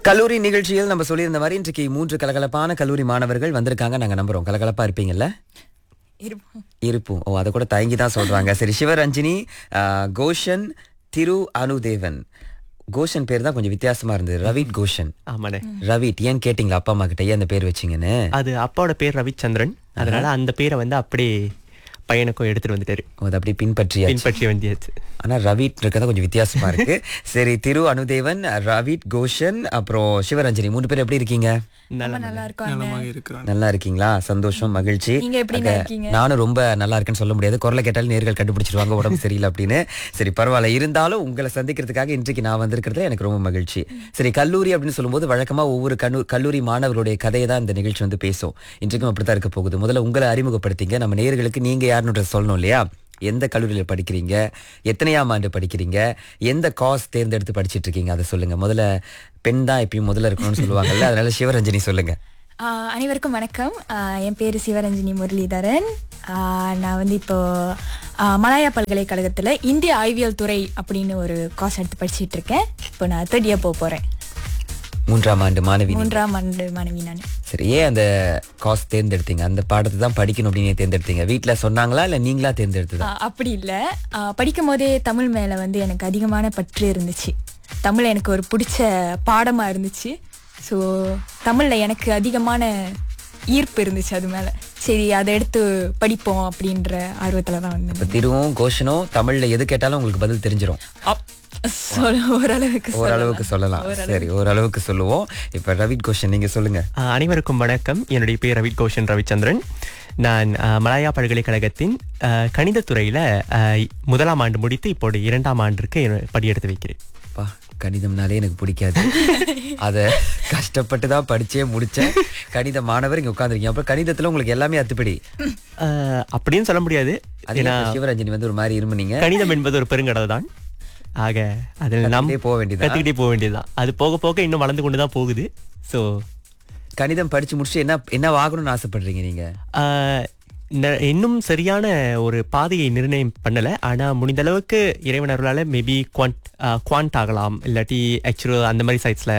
கல்லூரி நிகழ்ச்சியில் நம்ம சொல்லியிருந்த மாதிரி இன்றைக்கு மூன்று கலகலப்பான கல்லூரி மாணவர்கள் வந்திருக்காங்க நாங்க நம்புறோம் கலகலப்பா இருப்பீங்கல்ல இருப்போம் இருப்போம் ஓ அதை கூட தயங்கி தான் சொல்றாங்க சரி சிவரஞ்சினி ஆ, கோஷன் திரு அனுதேவன் கோஷன் பேர் தான் கொஞ்சம் வித்தியாசமா இருந்தது ரவிட் கோஷன் ஆமாண்ணே ரவிட் ஏன் கேட்டிங்களா அப்பா அம்மா கிட்ட ஏன் அந்த பேர் வச்சீங்கன்னு அது அப்பாவோட பேர் ரவிச்சந்திரன் அதனால அந்த பேரை வந்து அப்படியே பையனுக்கும் எடுத்துட்டு வந்துட்டாரு ஓ, அதை அப்படியே பின்பற்றியாச்சு பின்பற்றி வந்தியாச்சு ஆனா ரவிட் இருக்கிறது கொஞ்சம் வித்தியாசமா இருக்கு சரி திரு அனுதேவன் ரவிட் கோஷன் அப்புறம் சிவரஞ்சனி மூணு பேர் எப்படி இருக்கீங்க ரொம்ப நல்லா இருக்கும் நலமாக இருக்கிறான் நல்லா இருக்கீங்களா சந்தோஷம் மகிழ்ச்சி நீங்க எப்படிங்க அங்க இருக்கீங்க? நானும் ரொம்ப நல்லா இருக்கேன்னு சொல்ல முடியாது குரலை கேட்டாலும் நேர்கள் கண்டுபிடிச்சிருவாங்க உடம்பு சரியில்லை அப்படின்னு சரி பரவாயில்ல இருந்தாலும் உங்களை சந்திக்கிறதுக்காக இன்றைக்கு நான் வந்திருக்கிறதுல எனக்கு ரொம்ப மகிழ்ச்சி சரி கல்லூரி அப்படின்னு சொல்லும்போது வழக்கமா ஒவ்வொரு கல்லூ கல்லூரி மாணவர்களுடைய கதையை தான் இந்த நிகழ்ச்சி வந்து பேசும் இன்றைக்கும் அப்படித்தான் இருக்க போகுது முதல்ல உங்களை அறிமுகப்படுத்திங்க நம்ம நேர்களுக்கு நீங்க யாருன்னு சொல்லணும் இல்லையா எந்த கல்லூரியில் படிக்கிறீங்க எத்தனையாம் ஆண்டு படிக்கிறீங்க எந்த காஸ் தேர்ந்தெடுத்து படிச்சிட்டு இருக்கீங்க அதை சொல்லுங்க முதல்ல பெண் தான் எப்பயும் முதல்ல இருக்கணும்னு சொல்லுவாங்கல்ல அதனால சிவரஞ்சனி சொல்லுங்க ஆஹ் அனைவருக்கும் வணக்கம் ஆஹ் என் பேர் சிவரஞ்சினி முரளிதரன் ஆஹ் நான் வந்து இப்போ ஆஹ் மலாயா பல்கலைக்கழகத்தில் இந்திய ஆய்வியல் துறை அப்படின்னு ஒரு கோர்ஸ் எடுத்து படிச்சிட்டு இருக்கேன் இப்போ நான் தேர்ட் இயர் போக போகிறேன் மூன்றாம் ஆண்டு மாணவி நீங்க. மூன்றாம் ஆண்டு மாணவி நான் சரி ஏன் அந்த காஸ் தேர்ந்தெடுத்தீங்க அந்த பாடத்தை தான் படிக்கணும் அப்படின்னு ஏன் தேர்ந்தெடுத்தீங்க வீட்ல சொன்னாங்களா இல்ல நீங்களா தேர்ந்தெடுத்ததா ஆஹ் அப்படி இல்லை படிக்கும் போதே தமிழ் மேலே வந்து எனக்கு அதிகமான பற்று இருந்துச்சு தமிழ் எனக்கு ஒரு பிடிச்ச பாடமாக இருந்துச்சு ஸோ தமிழில் எனக்கு அதிகமான ஈர்ப்பு இருந்துச்சு அது மேலே சரி அதை எடுத்து படிப்போம் அப்படின்ற ஆர்வத்தில் தான் வந்து இப்ப திருவும் கோஷனும் தமிழ்ல எது கேட்டாலும் உங்களுக்கு பதில் தெரிஞ்சிரும் சொல்ல ஓரளவுக்கு சொல்லலாம். ஓரளவுக்கு சொல்லலாம் சரி ஓரளவுக்கு சொல்லுவோம் இப்ப ரவிட் கோஷன் நீங்க சொல்லுங்க ஆஹ் அனைவருக்கும் வணக்கம் என்னுடைய பேர் ரவித் கோஷன் ரவிச்சந்திரன் நான் ஆஹ் மலாயா பல்கலைக்கழகத்தின் ஆஹ் கணிதத்துறையில ஆஹ் முதலாம் ஆண்டு முடித்து இப்போது இரண்டாம் ஆண்டிற்கு படியெடுத்து வைக்கிறேன் பா கணிதம்னாலே எனக்கு பிடிக்காது அத கஷ்டப்பட்டு தான் படிச்சே முடிச்சேன் கணித மாணவர் இங்க உட்காந்துருக்கீங்க அப்புறம் கணிதத்துல உங்களுக்கு எல்லாமே அத்துப்படி ஆஹ் அப்படின்னு சொல்ல முடியாது அது ஏன்னா ஏன் சிவரஞ்சனி வந்து ஒரு மாதிரி இருமுனீங்க கணிதம் என்பது ஒரு பெருங்கடல் தான் ஆக அதில் நாம் கத்துக்கிட்டே போக வேண்டியதா? கத்துக்கிட்டே போக வேண்டியதுதான் அது போக போக இன்னும் வளர்ந்து கொண்டு தான் போகுது ஸோ கணிதம் படிச்சு முடிச்சு என்ன என்ன ஆகணும்னு ஆசைப்படுறீங்க நீங்க இன்னும் சரியான ஒரு பாதையை நிர்ணயம் பண்ணல ஆனா முடிந்த அளவுக்கு இறைவன் அருளால மேபி குவான்ட் குவான்ட் ஆகலாம் இல்லாட்டி ஆக்சுவல் அந்த மாதிரி சைட்ஸ்ல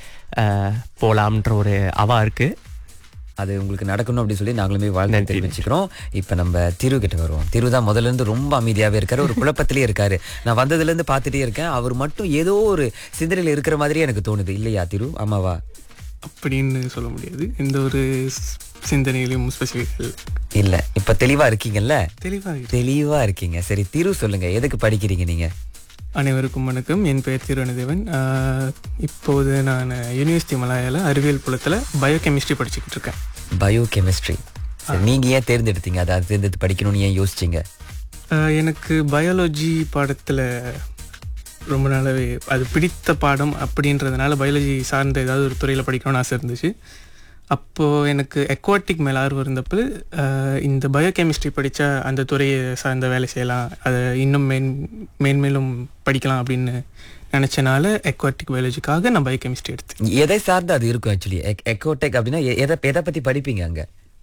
போலாம்ன்ற ஒரு அவா இருக்கு அது உங்களுக்கு நடக்கணும் அப்படின்னு சொல்லி நாங்களுமே வாழ்த்து தெரிவிச்சுக்கிறோம் இப்ப நம்ம திரு கிட்ட வருவோம் திரு தான் முதல்ல இருந்து ரொம்ப அமைதியாவே இருக்காரு ஒரு குழப்பத்திலேயே இருக்காரு நான் வந்ததுல இருந்து பார்த்துட்டே இருக்கேன் அவர் மட்டும் ஏதோ ஒரு சிந்தனையில் இருக்கிற மாதிரி எனக்கு தோணுது இல்லையா திரு ஆமாவா அப்படின்னு சொல்ல முடியாது எந்த ஒரு ஸ்- சிந்தனையிலும் ஸ்பெசிஃபிக் இல்ல இப்ப தெளிவா இருக்கீங்கல்ல தெளிவாக இருக்கு. தெளிவா இருக்கீங்க சரி திரு சொல்லுங்க எதுக்கு படிக்கிறீங்க நீங்க அனைவருக்கும் வணக்கம் என் பெயர் திருவனதேவன் ஆஹ், இப்போது நான் யூனிவர்சிட்டி மலாயால அறிவியல் புலத்தில் பயோகெமிஸ்ட்ரி படிச்சுக்கிட்டு இருக்கேன் பயோ கெமிஸ்ட்ரி சரி நீங்க ஏன் தேர்ந்தெடுத்தீங்க அதை அதை தேர்ந்தெடுத்து படிக்கணும்னு ஏன் யோசிச்சீங்க ஆஹ், எனக்கு பயாலஜி பாடத்தில் ரொம்ப நாளாவே அது பிடித்த பாடம் அப்படின்றதுனால பயாலஜி சார்ந்த ஏதாவது ஒரு துறையில் படிக்கணும்னு ஆசை இருந்துச்சு அப்போது எனக்கு எக்வாட்டிக் மேலே ஆர்வம் இருந்தப்போ ஆஹ், இந்த பயோகெமிஸ்ட்ரி படித்தா அந்த துறையை சார்ந்த வேலை செய்யலாம் அதை இன்னும் மேன் மேன்மேலும் படிக்கலாம் அப்படின்னு நினச்சனால எக்வாட்டிக் பயாலஜிக்காக நான் பயோகெமிஸ்ட்ரி எடுத்தேன் எதை சார்ந்து அது இருக்கும் ஆக்சுவலி எக்கோடெக் அப்படின்னா எ- எதை எதை பத்தி படிப்பீங்க அங்க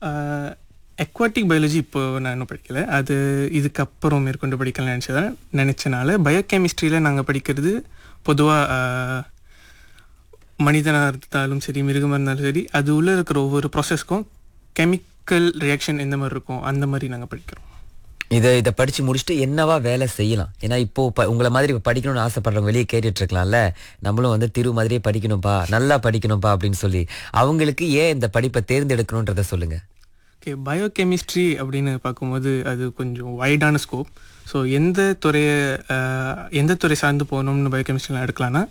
எக்வாட்டிக் பயாலஜி இப்போ நான் இன்னும் படிக்கல அது இதுக்கப்புறம் மேற்கொண்டு படிக்கலாம்னு நினச்சதான் நினச்சனால பயோகெமிஸ்ட்ரியில் நாங்கள் படிக்கிறது பொதுவாக மனிதனாக இருந்தாலும் சரி மிருகமாக இருந்தாலும் சரி அது உள்ளே இருக்கிற ஒவ்வொரு ப்ராசஸ்க்கும் கெமிக்கல் ரியாக்ஷன் எந்த மாதிரி இருக்கும் அந்த மாதிரி நாங்கள் படிக்கிறோம் இதை இதை படிச்சு முடிச்சுட்டு என்னவா வேலை செய்யலாம் ஏன்னா இப்போ ப- உங்களை மாதிரி இப்ப படிக்கணும்னு ஆசைப்படுறவங்க வெளியே கேட்டுட்டு இருக்கலாம்ல நம்மளும் வந்து திரு மாதிரியே படிக்கணும்ப்பா நல்லா படிக்கணும்ப்பா அப்படின்னு சொல்லி அவங்களுக்கு ஏன் இந்த படிப்பை தேர்ந்தெடுக்கணுன்றத சொல்லுங்க ஓகே பயோகெமிஸ்ட்ரி அப்படின்னு பார்க்கும்போது அது கொஞ்சம் வைடான ஸ்கோப் ஸோ எந்த துறையை அஹ், எந்த துறை சார்ந்து போகணும்னு பயோகெமிஸ்ட்ரியில் எடுக்கலாம்னா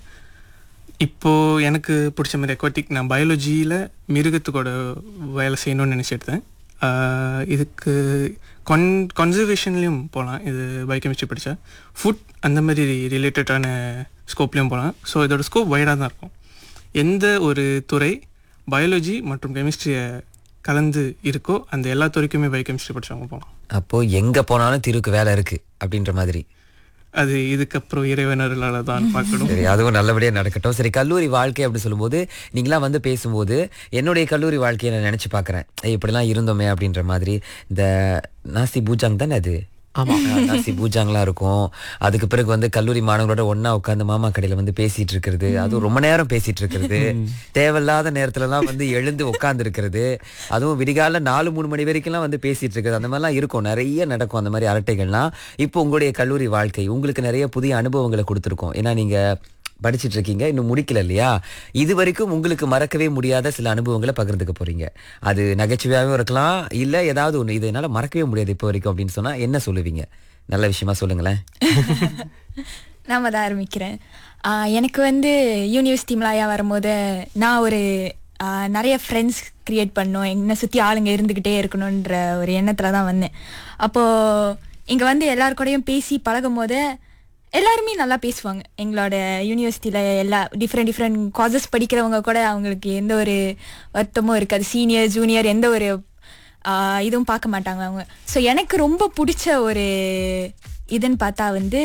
இப்போது எனக்கு பிடிச்ச மாதிரி எக்வாட்டிக் நான் பயாலஜியில் மிருகத்துக்கூட வேலை செய்யணும்னு நினச்சி எடுத்தேன் அஹ், இதுக்கு கொன் கன்சர்வேஷன்லேயும் போகலாம் இது பயோகெமிஸ்ட்ரி படித்தா ஃபுட் அந்த மாதிரி ரிலேட்டடான ஸ்கோப்லேயும் போகலாம் ஸோ இதோட ஸ்கோப் வைடாக தான் இருக்கும் எந்த ஒரு துறை பயாலஜி மற்றும் கெமிஸ்ட்ரியை கலந்து இருக்கோ அந்த எல்லா துறைக்குமே பயோகெமிஸ்ட்ரி படிச்சவங்க போகலாம் அப்போ எங்க போனாலும் திருக்கு வேலை இருக்கு அப்படின்ற மாதிரி அது இதுக்கப்புறம் இறைவனர்களால் தான் பார்க்கணும் சரி அதுவும் நல்லபடியா நடக்கட்டும் சரி கல்லூரி வாழ்க்கை அப்படி சொல்லும்போது நீங்களாம் வந்து பேசும்போது என்னுடைய கல்லூரி வாழ்க்கையை நான் நினைச்சு பார்க்கறேன் ஏய் இப்படிலாம் இருந்தோமே அப்படின்ற மாதிரி இந்த நாசி பூஜாங் தானே அது ஆமா ஆஹ் நாசி பூஜாங்கலாம் இருக்கும் அதுக்கு பிறகு வந்து கல்லூரி மாணவர்களோட ஒண்ணா உட்காந்து மாமா கடையில வந்து பேசிட்டு இருக்கிறது அதுவும் ரொம்ப நேரம் பேசிட்டு இருக்கிறது தேவையில்லாத நேரத்துல எல்லாம் வந்து எழுந்து உட்கார்ந்து இருக்கிறது அதுவும் விடிகால நாலு மூணு மணி வரைக்கும்லாம் வந்து பேசிட்டு இருக்கிறது அந்த மாதிரிலாம் இருக்கும் நிறைய நடக்கும் அந்த மாதிரி அரட்டைகள்லாம் இப்போ உங்களுடைய கல்லூரி வாழ்க்கை உங்களுக்கு நிறைய புதிய அனுபவங்களை கொடுத்துருக்கோம் ஏன்னா நீங்க படிச்சிட்டு இருக்கீங்க இன்னும் முடிக்கல இல்லையா இது வரைக்கும் உங்களுக்கு மறக்கவே முடியாத சில அனுபவங்களை பகிர்ந்துக்க போறீங்க அது நகைச்சுவையாகவும் இருக்கலாம் இல்ல ஏதாவது ஒண்ணு இது என்னால மறக்கவே முடியாது இப்போ வரைக்கும் அப்படின்னு சொன்னா என்ன சொல்லுவீங்க நல்ல விஷயமா சொல்லுங்களேன் நான் தான் ஆரம்பிக்கிறேன் ஆஹ் எனக்கு வந்து யூனிவர்சிட்டி மலாயா வரும்போது நான் ஒரு ஆஹ் நிறைய ஃப்ரெண்ட்ஸ் க்ரியேட் பண்ணணும் என்னை சுற்றி ஆளுங்க இருந்துக்கிட்டே இருக்கணுன்ற ஒரு எண்ணத்தில் தான் வந்தேன் அப்போது இங்கே வந்து எல்லார் கூடயும் பேசி பழகும் போது எல்லாருமே நல்லா பேசுவாங்க எங்களோட யூனிவர்சிட்டியில் எல்லா டிஃப்ரெண்ட் டிஃப்ரெண்ட் காசஸ் படிக்கிறவங்க கூட அவங்களுக்கு எந்த ஒரு வருத்தமும் இருக்காது சீனியர் ஜூனியர் எந்த ஒரு ஆஹ் இதுவும் பார்க்க மாட்டாங்க அவங்க ஸோ எனக்கு ரொம்ப பிடிச்ச ஒரு இதுன்னு பார்த்தா வந்து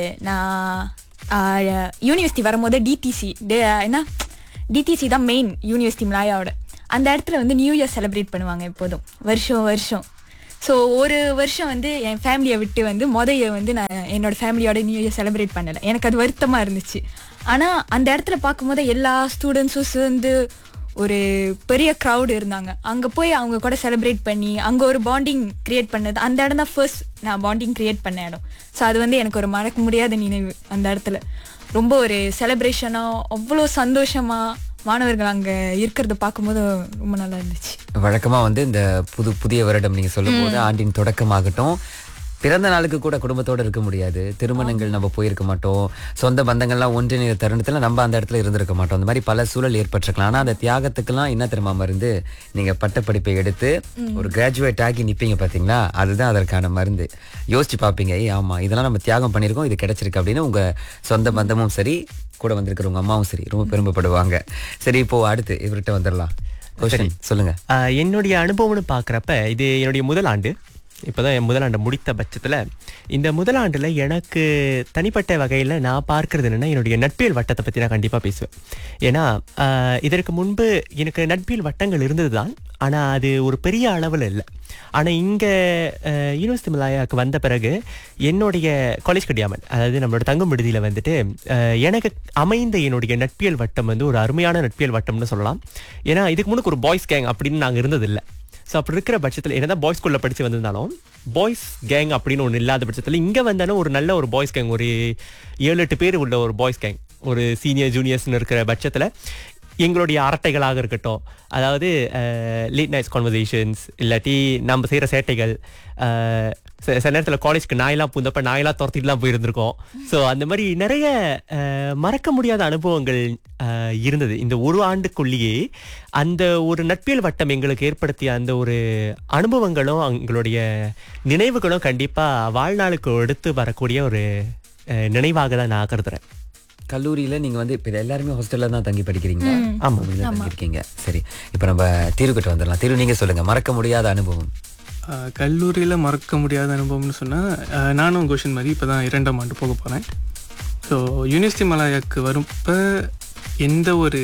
நான் யூனிவர்சிட்டி வரும்போது டிடிசி என்ன டிடிசி தான் மெயின் யூனிவர்சிட்டி மலாயாவோட அந்த இடத்துல வந்து நியூ இயர் செலிப்ரேட் பண்ணுவாங்க எப்போதும் வருஷம் வருஷம் ஸோ ஒரு வருஷம் வந்து என் ஃபேமிலியை விட்டு வந்து முதைய வந்து நான் என்னோட ஃபேமிலியோட நியூ இயர் செலிப்ரேட் பண்ணலை எனக்கு அது வருத்தமாக இருந்துச்சு ஆனால் அந்த இடத்துல பார்க்கும்போது எல்லா ஸ்டூடெண்ட்ஸும் சேர்ந்து ஒரு பெரிய க்ரௌடு இருந்தாங்க அங்கே போய் அவங்க கூட செலிப்ரேட் பண்ணி அங்கே ஒரு பாண்டிங் கிரியேட் பண்ணது அந்த இடம் தான் ஃபர்ஸ்ட் நான் பாண்டிங் கிரியேட் பண்ண இடம் ஸோ அது வந்து எனக்கு ஒரு மறக்க முடியாத நினைவு அந்த இடத்துல ரொம்ப ஒரு செலிப்ரேஷனாக அவ்வளோ சந்தோஷமாக மாணவர்கள் அங்கே இருக்கிறத பார்க்கும்போது ரொம்ப நல்லா இருந்துச்சு வழக்கமா வந்து இந்த புது புதிய வருடம் நீங்க சொல்லும் போது ஆண்டின் தொடக்கமாகட்டும் பிறந்த நாளுக்கு கூட குடும்பத்தோட இருக்க முடியாது திருமணங்கள் நம்ம போயிருக்க மாட்டோம் சொந்த பந்தங்கள்லாம் ஒன்றிணைந்த தருணத்துல நம்ம அந்த இடத்துல இருந்திருக்க மாட்டோம் அந்த மாதிரி பல சூழல் ஏற்பட்டிருக்கலாம் ஆனா அந்த தியாகத்துக்கெல்லாம் என்ன தெரியுமா மருந்து நீங்க பட்டப்படிப்பை எடுத்து ஒரு கிராஜுவேட் ஆகி நிப்பீங்க பாத்தீங்களா அதுதான் அதற்கான மருந்து யோசிச்சு பாப்பீங்க ஏய் ஆமா இதெல்லாம் நம்ம தியாகம் பண்ணியிருக்கோம் இது கிடைச்சிருக்கு அப்படின்னு உங்க சொந்த பந்தமும் சரி கூட வந்திருக்கிறவங்க அம்மாவும் சரி ரொம்ப பெருமைப்படுவாங்க சரி இப்போ அடுத்து இவர்கிட்ட வந்துடலாம் கொஸ்டின் சொல்லுங்க ஆஹ் என்னுடைய அனுபவம்னு பார்க்குறப்ப இது என்னுடைய முதல் ஆண்டு இப்போதான் என் முதலாண்டை முடித்த பட்சத்தில் இந்த முதலாண்டில் எனக்கு தனிப்பட்ட வகையில் நான் பார்க்கறது என்னென்னா என்னுடைய நட்பியல் வட்டத்தை பற்றி நான் கண்டிப்பாக பேசுவேன் ஏன்னா ஆஹ் இதற்கு முன்பு எனக்கு நட்பியல் வட்டங்கள் இருந்தது தான் ஆனால் அது ஒரு பெரிய அளவில் இல்லை ஆனால் இங்கே யூனிவர்சிட்டி மலாயாவுக்கு வந்த பிறகு என்னுடைய காலேஜ் கடியாமல் அதாவது நம்மளோட தங்கும் விடுதியில் வந்துட்டு ஆஹ் எனக்கு அமைந்த என்னுடைய நட்பியல் வட்டம் வந்து ஒரு அருமையான நட்பியல் வட்டம்னு சொல்லலாம் ஏன்னா இதுக்கு முன்னுக்கு ஒரு பாய்ஸ் கேங் அப்படின்னு நாங்கள் இருந்ததில்லை ஸோ அப்படி இருக்கிற பட்சத்தில் என்னதான் பாய்ஸ் ஸ்கூலில் படித்து வந்திருந்தாலும் பாய்ஸ் கேங் அப்படின்னு ஒன்று இல்லாத பட்சத்தில் இங்கே வந்தாலும் ஒரு நல்ல ஒரு பாய்ஸ் கேங் ஒரு ஏழு எட்டு பேர் உள்ள ஒரு பாய்ஸ் கேங் ஒரு சீனியர் ஜூனியர்ஸ்னு இருக்கிற பட்சத்தில் எங்களுடைய அரட்டைகளாக இருக்கட்டும் அதாவது லேட் நைட்ஸ் கான்வர்சேஷன்ஸ் இல்லாட்டி நம்ம செய்கிற சேட்டைகள் அஹ், சில சில நேரத்தில் காலேஜ்க்கு நாயெல்லாம் பூந்தப்ப நாயெல்லாம் துரத்திட்டுலாம் போயிருந்திருக்கோம் ஸோ அந்த மாதிரி நிறைய அஹ், மறக்க முடியாத அனுபவங்கள் அஹ், இருந்தது இந்த ஒரு ஆண்டுக்குள்ளேயே அந்த ஒரு நட்பியல் வட்டம் எங்களுக்கு ஏற்படுத்திய அந்த ஒரு அனுபவங்களும் எங்களுடைய நினைவுகளும் கண்டிப்பாக வாழ்நாளுக்கு எடுத்து வரக்கூடிய ஒரு அஹ், நினைவாக தான் நான் கருதுறேன் கல்லூரியில நீங்க வந்து இப்ப இது எல்லாருமே ஹாஸ்டல்ல தான் தங்கி படிக்கிறீங்களா ஆமா. நீங்க தங்கி இருக்கீங்க சரி இப்ப நம்ம தீர்வுகிட்ட வந்துடலாம் தீர்வு நீங்க சொல்லுங்க மறக்க முடியாத அனுபவம் கல்லூரியில் மறக்க முடியாத அனுபவம்னு சொன்னால் நானும் கோஷன் மாதிரி இப்போ தான் இரண்டாம் ஆண்டு போக போகிறேன் ஸோ யூனிவர்சிட்டி மலாயாக்கு வரப்ப எந்த ஒரு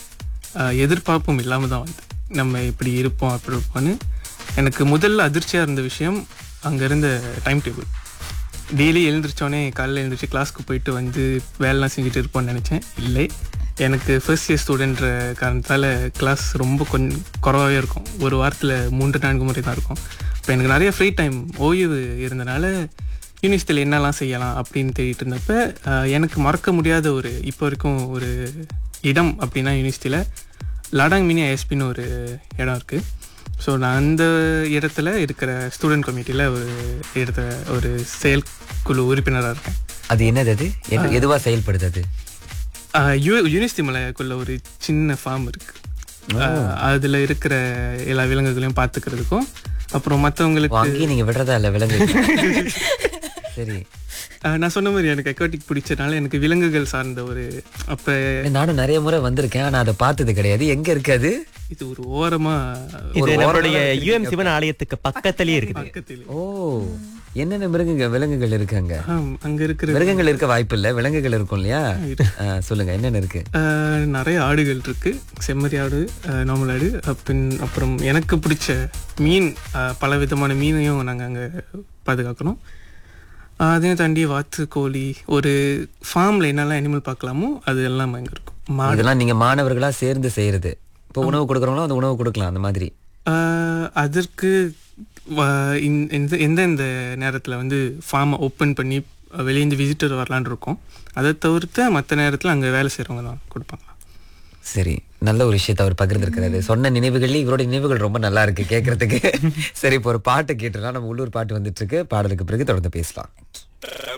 அஹ், எதிர்பார்ப்பும் இல்லாமல் தான் வந்து நம்ம இப்படி இருப்போம் அப்படி இருப்போம்னு எனக்கு முதல்ல அதிர்ச்சியாக இருந்த விஷயம் அங்கே இருந்த டைம் டேபிள் டெய்லி எழுந்திரிச்சோடனே காலையில் எழுந்திரிச்சு கிளாஸ்க்கு போயிட்டு வந்து வேலைலாம் செஞ்சுட்டு இருப்போம்னு நினச்சேன் இல்லை எனக்கு ஃபர்ஸ்ட் இயர் ஸ்டூடெண்ட்ற காரணத்தால் கிளாஸ் ரொம்ப கொஞ்சம் குறவாகவே இருக்கும் ஒரு வாரத்தில் மூன்று நான்கு முறை தான் இருக்கும் இப்போ எனக்கு நிறைய ஃப்ரீ டைம் ஓய்வு இருந்தனால யூனிவர்சிட்டியில் என்னெல்லாம் செய்யலாம் அப்படின்னு தேடிட்டு இருந்தப்ப ஆஹ், எனக்கு மறக்க முடியாத ஒரு இப்போ வரைக்கும் ஒரு இடம் அப்படின்னா யூனிவர்சிட்டியில் லடாங் மினி ஐஎஸ்பின்னு ஒரு இடம் இருக்குது ஸோ நான் அந்த இடத்துல இருக்கிற ஸ்டூடெண்ட் கமிட்டியில் ஒரு இடத்த ஒரு செயற்குழு உறுப்பினராக இருக்கேன் அது என்னது அது என்ன- எதுவா செயல்படுது அது ஆஹ் யூ யூனிவர்சிட்டி மலைக்குள்ள ஒரு சின்ன ஃபார்ம் இருக்கு ஆஹ் அதுல இருக்கிற எல்லா விலங்குகளையும் பார்த்துக்கிறதுக்கும் அப்புறம் ஓ, மற்றவங்களுக்கு அங்கேயும் நீங்க விடுறதா இல்ல விலங்கு சரி நான் சொன்ன மாதிரி எனக்கு அக்வாட்டிக் பிடிச்சனால எனக்கு விலங்குகள் சார்ந்த ஒரு அப்ப நானும் நிறைய முறை வந்திருக்கேன் ஆனா அதை பார்த்தது கிடையாது எங்க இருக்கு அது இது ஒரு ஓரமா இது ஒரு நம்மளுடைய ஓரமா யுஎம் சிவன் ஆலயத்துக்கு பக்கத்திலேயே இருக்குது பக்கத்தில் ஓ என்னென்ன மிருகங்க விலங்குகள் இருக்காங்க அங்க இருக்கிற மிருகங்கள் இருக்க வாய்ப்பு இல்ல விலங்குகள் இருக்கும் இல்லையா ஆ, சொல்லுங்க என்னென்ன இருக்கு ஆஹ் நிறைய ஆடுகள் இருக்கு செம்மறி ஆடு நார்மல் ஆடு அப்பின் அப்புறம் எனக்கு பிடிச்ச மீன் ஆஹ் பல விதமான மீனையும் நாங்கள் அங்கே பாதுகாக்கணும் அதையும் தாண்டி வாத்து கோழி ஒரு ஃபார்மில் என்னெல்லாம் அனிமல் பார்க்கலாமோ அது எல்லாம் அங்கே இருக்கும் மாடு இதெல்லாம் நீங்க மாணவர்களா சேர்ந்து செய்யறது இப்போ உணவு கொடுக்குறவங்களும் அந்த உணவு கொடுக்கலாம் அந்த மாதிரி ஆஹ் அதற்கு வ- இந்த- எந்த எந்தெந்த நேரத்தில் வந்து ஃபார்மை ஓப்பன் பண்ணி வெளியேந்து விசிட்டர் வரலான்னு இருக்கோம் அதை தவிர்த்து மற்ற நேரத்தில் அங்கே வேலை செய்கிறவங்க தான் கொடுப்பாங்க சரி நல்ல ஒரு விஷயத்தை அவர் பகிர்ந்திருக்கிறாரு சொன்ன நினைவுகள்லயே இவரோட நினைவுகள் ரொம்ப நல்லா இருக்கு கேட்கறதுக்கு சரி இப்போ ஒரு பாட்டு கேட்டுலாம் நம்ம உள்ளூர் பாட்டு வந்துட்டு இருக்கு பாடலுக்கு பிறகு தொடர்ந்து பேசலாம்